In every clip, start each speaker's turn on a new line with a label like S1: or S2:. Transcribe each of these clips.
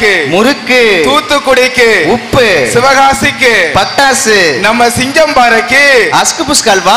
S1: மதுரைக்கு
S2: முறுக்கு
S1: தூத்துக்குடிக்கு
S2: உப்பு
S1: சிவகாசிக்கு
S2: பட்டாசு
S1: நம்ம சிங்கம்பாறைக்கு
S2: அஸ்கு புஸ்கு அல்வா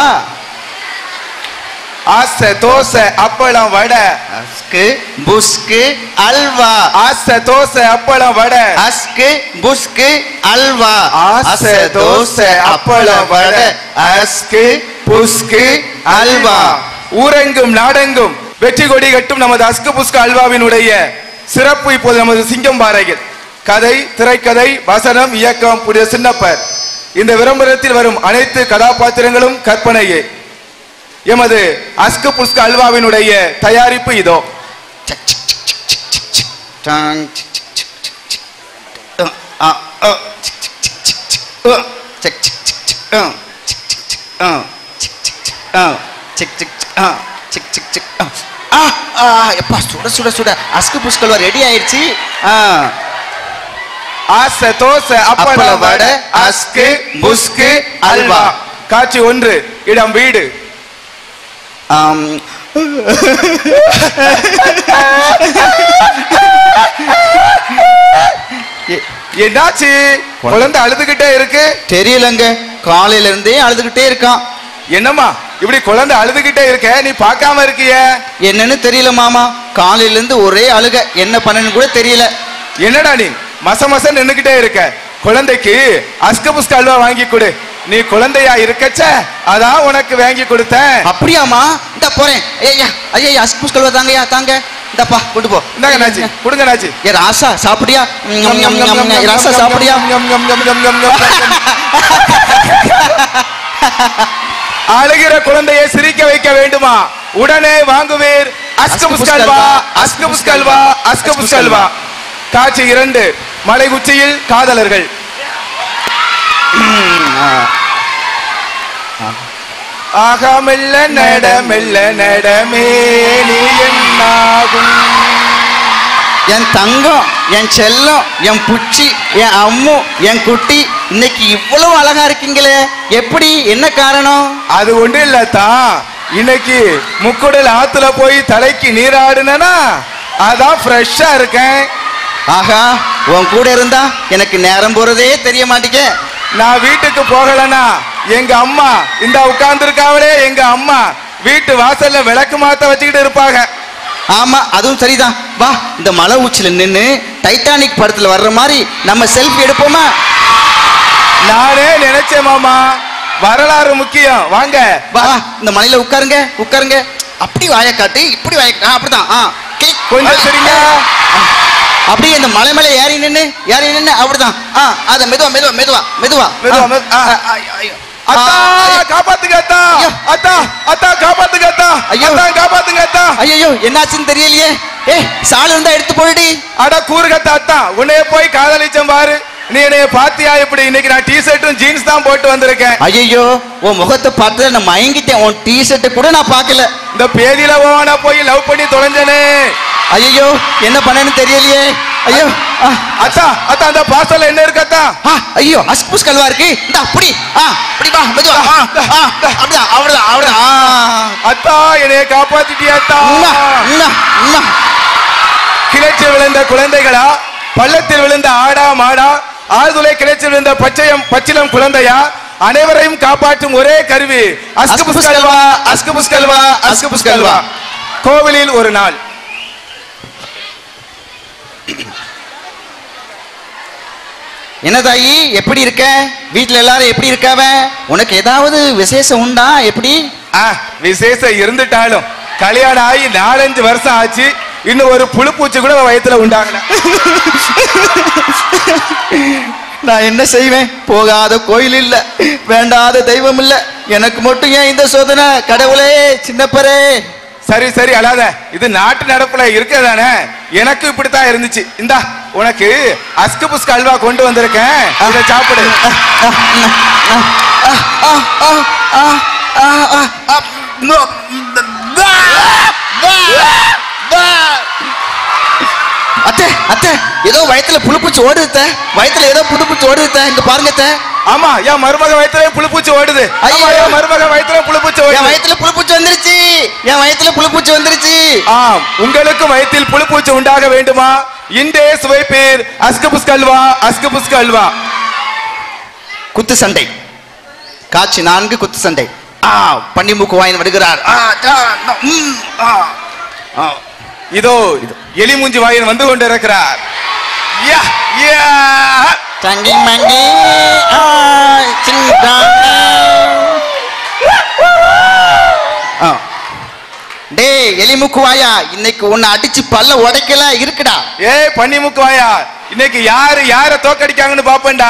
S1: ஆசை தோசை அப்பளம் வடை
S2: அஸ்கு புஸ்கு அல்வா
S1: ஆசை தோசை அப்பளம் வடை
S2: அஸ்கு புஸ்கு அல்வா
S1: ஆசை தோசை அப்பளம் வடை அஸ்கு புஸ்கு அல்வா ஊரெங்கும் நாடெங்கும் வெற்றி கொடி கட்டும் நமது அஸ்கு புஸ்கு அல்வாவினுடைய சிறப்பு இப்போது நமது சிங்கம்பாறையில் கதை திரைக்கதை வசனம் இயக்கம் புதிய சின்னப்பர் இந்த விளம்பரத்தில் வரும் அனைத்து கதாபாத்திரங்களும் கற்பனையே எமது அஸ்கு புஸ்கு அல்வாவினுடைய தயாரிப்பு இதோ
S2: டாங் சிக் சிக் சிக் சிக் சிக். அ, அ, அ, சிக் சிக் சிக் சிக் சிக். அ, சிக் சிக் சிக் சிக். அ, சிக் சிக் சிக். அ, சிக் சிக் சிக். அ, சிக் சிக் சிக். அ, சிக் சிக் சிக். அ. ஆ, ஆ, எப்பா சுட சுட சுட அஸ்கு புஸ்கல்வா ரெடி ஆயிடுச்சு ஆ,
S1: ஆசை தோசை அப்பள வடை அஸ்கு புஸ்கு அல்வா காட்சி ஒன்று இடம் வீடு
S2: ஆம், எ-
S1: என்னாச்சு குழந்தை அழுதுகிட்டே இருக்கு
S2: தெரியலங்க காலையில இருந்தே அழுதுகிட்டே இருக்கான்
S1: என்னம்மா இப்படி குழந்தை அழுதுகிட்டே இருக்க நீ பார்க்காம இருக்கிய
S2: என்னன்னு தெரியல மாமா காலையில இருந்து ஒரே அழுக என்ன பண்ணனு கூட தெரியல
S1: என்னடா நீ மச மச நின்னுகிட்டே இருக்க குழந்தைக்கு அஸ்க புஸ்க அல்வா வாங்கி கொடு நீ குழந்தையா இருக்கச்ச அதான் உனக்கு வாங்கி கொடுத்தேன்
S2: அப்படியாமா இந்த போறேன் ஐயா ஐயா அஸ்பூஸ் கல்வா தாங்கய்யா தாங்க இந்தப்பா கொண்டு போ
S1: இந்தாங்க நாச்சி கொடுங்க நாச்சி
S2: ஏ ராசா சாப்பிடியா ஞம், ஞம், ஞம், ஞம். ஏ, ராசா சாப்பிடியா
S1: ஞம், ஞம், ஞம், ஞம், ஞம், ஞம், ஞம். அழுகிற குழந்தையை சிரிக்க வைக்க வேண்டுமா உடனே வாங்குவீர் அஸ்க புஸ்கல்வா அஸ்க புஸ்கல்வா அஸ்க புஸ்கல்வா காட்சி இரண்டு மலை உச்சியில் காதலர்கள் ஆகா மெல்ல நட மெல்ல நடமே நீ என்னாகும்
S2: என் தங்கம் என் செல்லம் என் புச்சி என் அம்மு என் குட்டி இன்னைக்கு இவ்வளவு அழகா இருக்கீங்களே எப்படி என்ன காரணம்
S1: அது ஒண்ணு இல்லத்தான் இன்னைக்கு முக்குடல் ஆத்துல போய் தலைக்கு நீராடுனா அதான் ஃப்ரெஷ்ஷா இருக்கேன்
S2: ஆகா உன் கூட இருந்தா எனக்கு நேரம் போறதே தெரிய மாட்டேங்க
S1: நான் வீட்டுக்கு போகலனா எங்க அம்மா இந்த உட்கார்ந்துருக்காவளே எங்க அம்மா வீட்டு வாசல்ல விளக்கு மாத்த வச்சுக்கிட்டு இருப்பாங்க
S2: ஆமா அதுவும் சரிதான் வா இந்த மலை உச்சில நின்னு டைட்டானிக் படத்துல வர்ற மாதிரி நம்ம செல்ஃபி எடுப்போமா
S1: நானே நினைச்சேன் மாமா வரலாறு முக்கியம் வாங்க
S2: வா வா, இந்த மலையில உட்காருங்க உட்காருங்க அப்படி வாய காட்டு இப்படி வாய ஆ, அப்படிதான் ஆ கிளிக்.
S1: கொஞ்சம் சரிங்க
S2: அப்படியே இந்த மலை மேல ஏறி நின்னு ஏறி நின்னு அப்படிதான் ஆ அத மெதுவா மெதுவா மெதுவா மெதுவா
S1: மெதுவா,
S2: ஆ,
S1: மெது- ஆ.
S2: ஆ, ஆ, ஐயோ.
S1: அத்தா
S2: ஆ,
S1: காப்பாத்துங்க அத்தா
S2: ஐயோ.
S1: அத்தா அத்தா காப்பாத்துங்க அத்தா
S2: ஐயோ.
S1: அத்தா காப்பாத்துங்க அத்தா
S2: ஐயோ என்னாச்சுன்னு தெரியலையே ஏ சால் இருந்தா எடுத்து போயிடி
S1: அட கூறுகத்த அத்தா உன்னைய போய் காதலிச்சேன் பாரு நீ என்னைய பாத்தியா இப்படி இன்னைக்கு நான் டி ஷர்ட்டும் ஜீன்ஸ் தான் போட்டு வந்திருக்கேன்
S2: ஐயோ உன் முகத்தை பார்த்து நான் மயங்கிட்டேன் உன் டி ஷர்ட்டை கூட நான் பார்க்கல
S1: இந்த பேதியில ஓன போய் லவ் பண்ணி தொலைஞ்சனே
S2: ஐயோ என்ன பண்ணேன்னு தெரியலையே ஐயோ ஆ,
S1: அத்தா அத்தா அந்த பார்சல்ல என்ன இருக்கு அத்தா
S2: ஆ, ஐயோ அஸ்பூஸ் கல்வா இருக்கு இந்த அப்படி ஆ அப்படி வா மெதுவா ஆ, ஆ, அப்படிதான் அவ்வளவுதான் அவ்வளவுதான் ஆ.
S1: அத்தா என்னைய காப்பாத்திட்டியா அத்தா
S2: உம்மா, உம்மா, உம்மா.
S1: கிணற்றில் விழுந்த குழந்தைகளா பள்ளத்தில் விழுந்த ஆடா மாடா ஆழ்துளை கிணற்றில் விழுந்த பச்சையம் பச்சிலம் குழந்தையா அனைவரையும் காப்பாற்றும் ஒரே கருவி அஸ்கு புஸ்கல்வா அஸ்கு புஸ்கல்வா அஸ்கு புஸ்கல்வா கோவிலில் ஒரு நாள்
S2: என்ன தாயி எப்படி இருக்க வீட்ல எல்லாரும் எப்படி இருக்காவ உனக்கு ஏதாவது விசேஷம் உண்டா எப்படி
S1: ஆ விசேஷம் இருந்துட்டாலும் கல்யாணம் ஆகி நாலஞ்சு வருஷம் ஆச்சு இன்னும் ஒரு புழுப்பூச்சி கூட வயத்துல உண்டாகல
S2: நான் என்ன செய்வேன் போகாத கோயில் இல்ல வேண்டாத தெய்வம் இல்ல எனக்கு மட்டும் ஏன் இந்த சோதனை கடவுளே சின்னப்பரே
S1: சரி சரி அழாத இது நாட்டு நடப்புல இருக்கதானே எனக்கு இப்படித்தான் இருந்துச்சு இந்தா உனக்கு அஸ்கு புஸ்கு அல்வா கொண்டு வந்திருக்கேன் இதை சாப்பிடு
S2: அத்தை அத்தை ஏதோ வயத்துல புழுப்பூச்சி ஓடுது வயத்துல ஏதோ புழுப்பூச்சி ஓடுது இங்க பாருங்க அத்தை.
S1: ஆமா என் மருமக வயித்துல புழுப்பூச்சி ஓடுது ஆமா
S2: ஐயோ.
S1: என் மருமக வயித்துல புழுப்பூச்சி
S2: என்
S1: ஓடுது
S2: வயத்துல புழுப்பூச்சி வந்துருச்சு என் வயத்துல புழுப்பூச்சி வந்துருச்சு
S1: ஆம் உங்களுக்கு வயிற்றில் புழுப்பூச்சி உண்டாக வேண்டுமா இன்றைய சுவை பேர் அஸ்கு புஸ்கு அல்வா அஸ்கு புஸ்கு அல்வா
S2: குத்து சண்டை காட்சி நான்கு குத்து சண்டை ஆ பன்னிமுக்கு வாயின் வருகிறார் ஆ, டா, நா, ம், ஆ, ஆ.
S1: இதோ எலி மூஞ்சி வாயின் வந்து கொண்டிருக்கிறார் யா, யா.
S2: தங்கி மங்கி ஆ, சிந்தாங்க. ஆ. டேய் எலிமுக்கு வாயா இன்னைக்கு உன்னை அடிச்சு பல்ல உடைக்கல இருக்குடா
S1: ஏய் பன்னிமுக்கு வாயா இன்னைக்கு யாரு யார தோக்கடிக்காங்கன்னு பாப்பேன்டா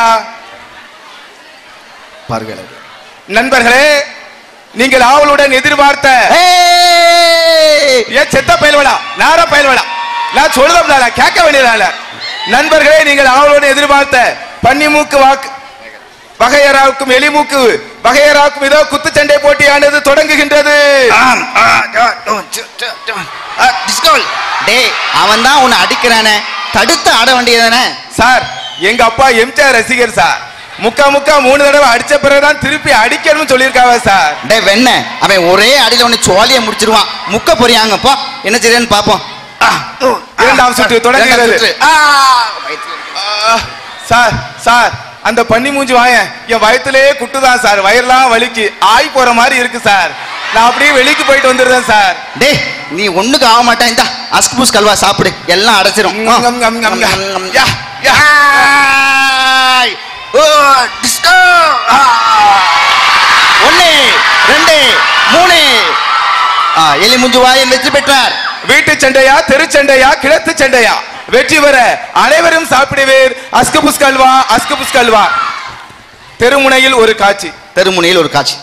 S2: பாருங்க
S1: நண்பர்களே நீங்கள் ஆவலுடன் எதிர்பார்த்த
S2: ஏய்
S1: ஏன் செத்த பயல்வடா நார பயல்வடா நான் சொல்லுதா கேட்க வேண்டியதால நண்பர்களே நீங்கள் ஆவலுடன் எதிர்பார்த்த பன்னிமூக்கு வாக்கு வகையராவுக்கும் எலிமூக்கு வகையராவுக்கும் இதோ குத்துச்சண்டை போட்டியானது தொடங்குகின்றது
S2: ஆம், ஆ, டா, டோ, சு, டு, டு. ஆ, டிஸ்கவுல். டேய் அவன் தான் உன்னை அடிக்கிறானே தடுத்து ஆட வேண்டியதானே
S1: சார் எங்க அப்பா எம்ஜிஆர் ரசிகர் சார் முக்கா முக்கா மூணு தடவை அடிச்ச பிறகுதான் திருப்பி அடிக்கணும்னு சொல்லியிருக்காவ சார்
S2: டேய் வெண்ண அவன் ஒரே அடியில உன்னை சோழிய முடிச்சிருவான் முக்க போறியாங்கப்போ என்ன செய்யறேன்னு பாப்போம் ஆ, ஓ, ஆ,
S1: இரண்டாம் சுற்று தொடங்குகிறது.
S2: இரண்டாம் சுற்று. ஆ, வயித்துல இருக்கு.
S1: ஆ, சார் சார் அந்த பன்னி மூஞ்சி வாயன் என் வயத்திலேயே குட்டுதான் சார் வயிறெல்லாம் வலிக்கு ஆய் போற மாதிரி இருக்கு சார் நான் அப்படியே வெளிக்கு போயிட்டு வந்துடுறேன் சார்
S2: டேய் நீ ஒண்ணுக்கு ஆக மாட்டேன் இந்த அஸ்கு புஸ் கல்வா சாப்பிடு எல்லாம் அடைச்சிரும் ஆ.
S1: ங்கம், ங்கம், ங்கம், ங்கம். யா, யா.
S2: ஆய். ஓ, டிஸ்கோ. ஆ. ஒண்ணு ரெண்டு மூணு ஆ, எலி முஞ்சு வாயன் வெற்றி பெற்றார்
S1: வீட்டு சண்டையா தெருச்சண்டையா கிழத்து சண்டையா வெற்றி பெற அனைவரும் சாப்பிடுவேர் அஸ்கு புஸ்கு அல்வா அஸ்கு புஸ்கு அல்வா தெருமுனையில் ஒரு காட்சி
S2: தெருமுனையில் ஒரு காட்சி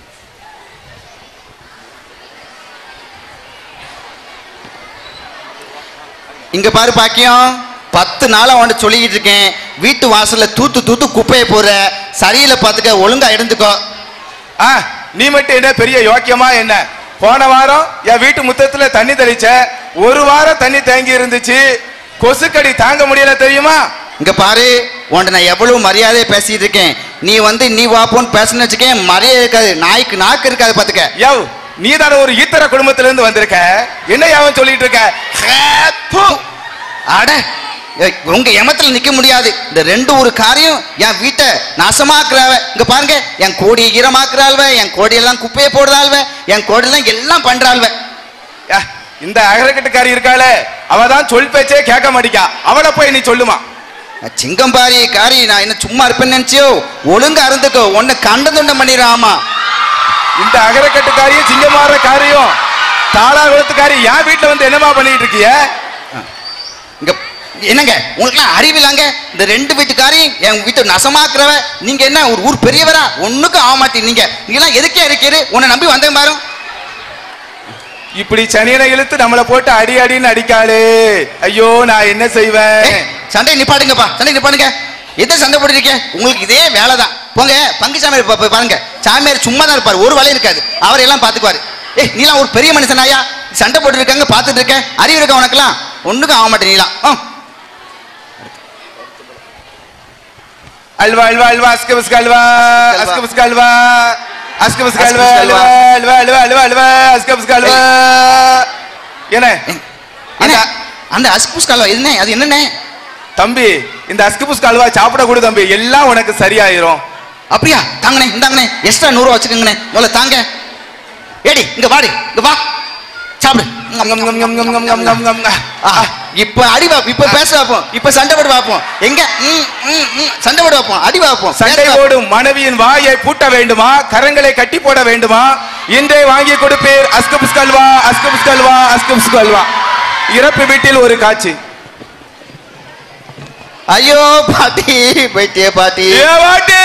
S2: இங்க பாரு பாக்கியம் பத்து நாளா உன்கிட்ட சொல்லிக்கிட்டு இருக்கேன் வீட்டு வாசல்ல தூத்து தூத்து குப்பையை போடுற சரியில்லை பார்த்துக்க ஒழுங்கா எடுத்துக்கோ
S1: ஆ நீ மட்டும் என்ன பெரிய யோக்கியமா என்ன போன வாரம் என் வீட்டு முத்தத்துல தண்ணி தெளிச்ச ஒரு வாரம் தண்ணி தேங்கி இருந்துச்சு கொசுக்கடி தாங்க முடியல தெரியுமா
S2: இங்க பாரு உன்கிட்ட நான் எவ்வளவு மரியாதையை பேசிட்டு இருக்கேன் நீ வந்து நீ வாப்போன்னு பேசணும்னு வச்சுக்கேன் மரியாதை இருக்காது நாய்க்கு நாக்கு இருக்காது பாத்துக்க
S1: யவ் நீ தானே ஒரு ஈத்தர குடும்பத்துல இருந்து வந்திருக்க என்ன யாவன் சொல்லிட்டு இருக்க ஹே, ப்பு.
S2: அட ஏய், உங்க எமத்துல நிக்க முடியாது இந்த ரெண்டு ஒரு காரியம் என் வீட்டை நாசமாக்குறாவ இங்க பாருங்க என் கோடியை ஈரமாக்குறாள்வ என் கோடியெல்லாம் குப்பையை போடுறாள்வ என் கோடியெல்லாம் எல்லாம் பண்றாள்வ
S1: யா, இந்த அகரக்கட்டுக்காரி இருக்காளே அவ தான் சொல் பேச்சே கேட்க மாட்டிக்கா அவளை போய் நீ சொல்லுமா
S2: நான் சிங்கம் பாரி காரி நான் என்ன சும்மா இருப்பேன்னு நினைச்சியோ ஒழுங்கா இருந்துக்கோ உன்னை கண்ட துண்டம் பண்ணிடுறேன் ஆமா
S1: இந்த அகரக்கட்டுக்காரியும் சிங்கமாற காரியம் தாளாகுளத்துக்காரி என் வீட்டுல வந்து என்னமா பண்ணிட்டு இருக்கிய
S2: இங்க என்னங்க உங்களுக்குலாம் அறிவில்லாங்க இந்த ரெண்டு வீட்டுக்காரையும் என் வீட்டை நசமாக்குறவ நீங்க என்ன ஒரு ஊர் பெரியவரா ஒண்ணுக்கும் ஆக மாட்டீங்க நீங்க நீங்களாம் எதுக்கே இருக்கீரு உன்னை நம்பி வந்தேன் பாரு
S1: இப்படி சனியனை இழுத்து நம்மளை போட்டு அடி அடின்னு அடிக்காளே ஐயோ நான் என்ன செய்வேன்
S2: ஏய், சண்டை நிப்பாடுங்கப்பா சண்டை நிப்பாடுங்க எதை சண்டை போட்டுருக்கீங்க உங்களுக்கு இதே வேலை தான் போங்க பங்கு சாமியார் பா- பா- பாருங்க சாமியார் சும்மா தான் இருப்பார் ஒரு வேலையும் இருக்காது அவர் எல்லாம் பாத்துக்குவாரு ஏய் நீலாம் ஒரு பெரிய மனுஷன் ஐயா சண்டை போட்டு இருக்காங்க பார்த்துட்டு இருக்க அறிவு இருக்கா உனக்குலாம் ஒண்ணுக்கும் ஆக மாட்டேன் நீலாம் ஆ.
S1: அல்வா அல்வா அல்வா அஸ்கு புஸ்கு அல்வா அஸ்கு புஸ்கு அல்வா அஸ்கு புஸ்கு அல்வா
S2: அஸ்கு புஸ்கு
S1: அல்வா
S2: அல்வா.
S1: அல்வா அல்வா அல்வா அல்வா அஸ்கு புஸ்கு அல்வா என்ன
S2: என்ன
S1: அந்த-
S2: அந்த அஸ்கூஸ் கால்வா என்ன அது என்னண்ணே
S1: தம்பி இந்த அஸ்கு புஸ்கு அல்வா சாப்பிட கூட தம்பி எல்லாம் உனக்கு சரியாயிரும்
S2: அப்படியா தாங்கண்ணே இந்தாங்கண்ணே எக்ஸ்ட்ரா நூறுவா வச்சுக்கோங்கண்ணே முதல்ல தாங்க ஏடி இங்க வாடி இங்க வா சாப்பிடு
S1: ங்கம், ங்கம், ங்கம், ங்கம், ங்கம், ங்கம், ங்கம், ங்கம்.
S2: ஆஹா, இப்ப அடி பார்ப்போம் இப்ப பேச பார்ப்போம் இப்ப சண்டை போட்டு பார்ப்போம் எங்க ம், ம், ம், சண்டை போட்டு பார்ப்போம் அடி பார்ப்போம்
S1: சண்டை
S2: பேச பார்ப்போம்.
S1: ஓடும் மனைவியின் வாயை பூட்ட வேண்டுமா கரங்களை கட்டி போட வேண்டுமா இன்றே வாங்கி கொடுப்பேர் அஸ்கு புஸ்கு அல்வா அஸ்கு புஸ்கு அல்வா அஸ்கு புஸ்கு அல்வா இறப்பு வீட்டில் ஒரு காட்சி
S2: ஐயோ பாட்டி போயிட்டே பாட்டி
S1: ஏ வாட்டி!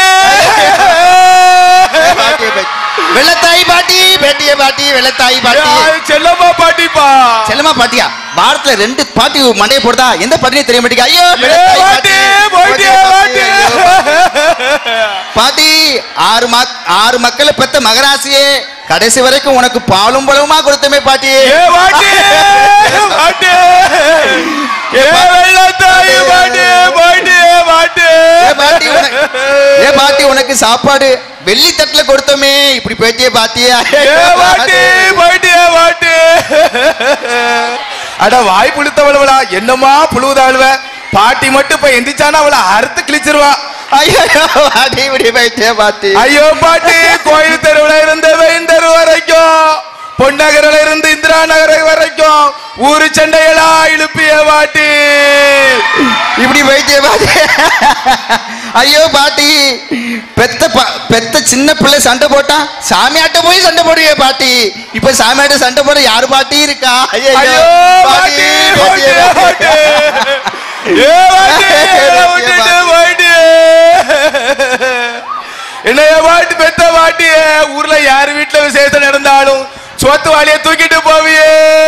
S2: பாட்டி, பாட்டி. வெள்ளத்தாய் பாட்டி பேட்டிய பாட்டி வெள்ளத்தாய் பாட்டி
S1: ஏய், செல்லம்மா பாட்டிப்பா
S2: செல்லமா பாட்டியா வாரத்துல ரெண்டு பாட்டி மண்டையை போடுதா எந்த பாட்டியும் தெரிய மாட்டேங்க ஐயோ
S1: ஏ
S2: வெள்ளத்தாய்
S1: வாட்டி, போயிட்டே வாட்டி.
S2: ஐயோ. பாட்டி ஆறு மக் ஆறு மக்களை பெத்த மகராசியே கடைசி வரைக்கும் உனக்கு பாலும் பழமா கொடுத்தமே பாட்டி
S1: ஏ வாட்டி, வாட்டி. ஏ வெள்ளத்தாயி பாட்டி, பாட்டி, பாட்டி.
S2: ஏ பாட்டி உனக்கு ஏ பாட்டி உனக்கு சாப்பாடு வெள்ளி தட்டுல கொடுத்தோமே இப்படி போயிட்டே பாத்தியா
S1: ஏ வாட்டி, பாட்டி, வாட்டி. அட வாய் புழுத்தவளவளா என்னமா புழுவுதாழ்வ பாட்டி மட்டும் இப்ப எந்திரிச்சானா அவளை அறுத்து கிழிச்சிருவா
S2: ஐயோ பாட்டி இப்படி போயிட்டே பாட்டி
S1: ஐயோ பாட்டி கோயில் தெருவுல இருந்து வெயின் தெரு வரைக்கும் பொன்னகரில இருந்து இந்திரா நகர் வரைக்கும் ஊரு சண்டையெல்லாம் இழுப்பிய பாட்டி
S2: இப்படி போயிட்டே பாட்டி ஐயோ பாட்டி பெத்த ப- பெத்த சின்ன பிள்ளை சண்டை போட்டா சாமியாட்ட போய் சண்டை போடுவே பாட்டி இப்ப சாமியாட்ட சண்டை போட யாரு பாட்டி இருக்கா
S1: ஐயோ பாட்டி பாட்டி பாட்டி ஏ பாட்டி என்னை விட்டுட்டு பாட்டி என்னைய பாட்டி பெத்த பாட்டியே ஊர்ல யார் வீட்டுல விசேஷம் நடந்தாலும் சோத்து வாளிய தூக்கிட்டு போவியே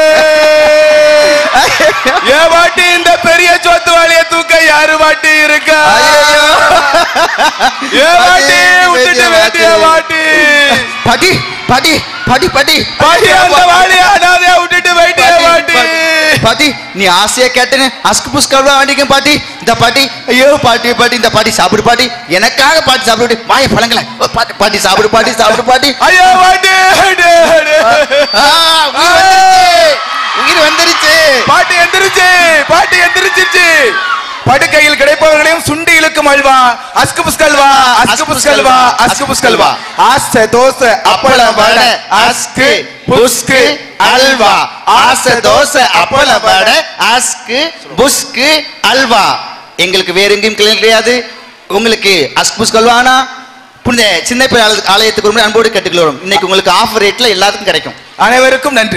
S1: ஏ பாட்டி இந்த பெரிய சோத்து வாளிய தூக்க யாரு பாட்டி இருக்கா
S2: ஐயையோ.
S1: ஏ பாட்டி விட்டுட்டு வேண்டிய பாட்டி
S2: பாட்டி பாட்டி பாட்டி பாட்டி
S1: பாட்டி அந்த வாளிய அனாதையா விட்டுட்டு வேண்டிய பாட்டி
S2: பாட்டி நீ ஆசையா கேட்டேன்னு அஸ்கு புஸ்கல்வா வாண்டிக்க பாட்டி இந்த பாட்டி ஐயோ பாட்டி பாட்டி இந்த பாட்டி சாப்பிடு பாட்டி எனக்காக பாட்டி சாப்பிடு வாய பழங்கள பாட்டி பாட்டி சாப்பிடு பாட்டி சாப்பிடு பாட்டி
S1: ஐயோ பாட்டி அடே, அடே.
S2: ஆ, உயிர் வந்துருச்சு. உயிர் வந்துருச்சு
S1: பாட்டி எந்திரிச்சு பாட்டி எந்திரிச்சிருச்சு படுக்கையில் கிடைப்பவர்களையும் சுண்டி இழுக்கும் அல்வா அஸ்கு புஸ்கல்வா அஸ்கு புஸ்கல்வா அஸ்கு புஸ்கல்வா ஆசை தோசை அப்பள வடை அஸ்கு புஸ்கு அல்வா
S2: ஆசை தோசை அப்பள வடை அஸ்கு புஸ்கு அல்வா எங்களுக்கு வேற எங்கேயும் கிளை கிடையாது உங்களுக்கு அஸ்கு புஸ்கு அல்வானா புனித சின்ன பேர் ஆலயத்துக்கு ஒரு முறை அன்போடு கேட்டுக்கொள்கிறோம் இன்னைக்கு உங்களுக்கு ஆஃபர் ரேட்ல எல்லாத்துக்கும் கிடைக்கும்
S1: அனைவருக்கும் நன்றி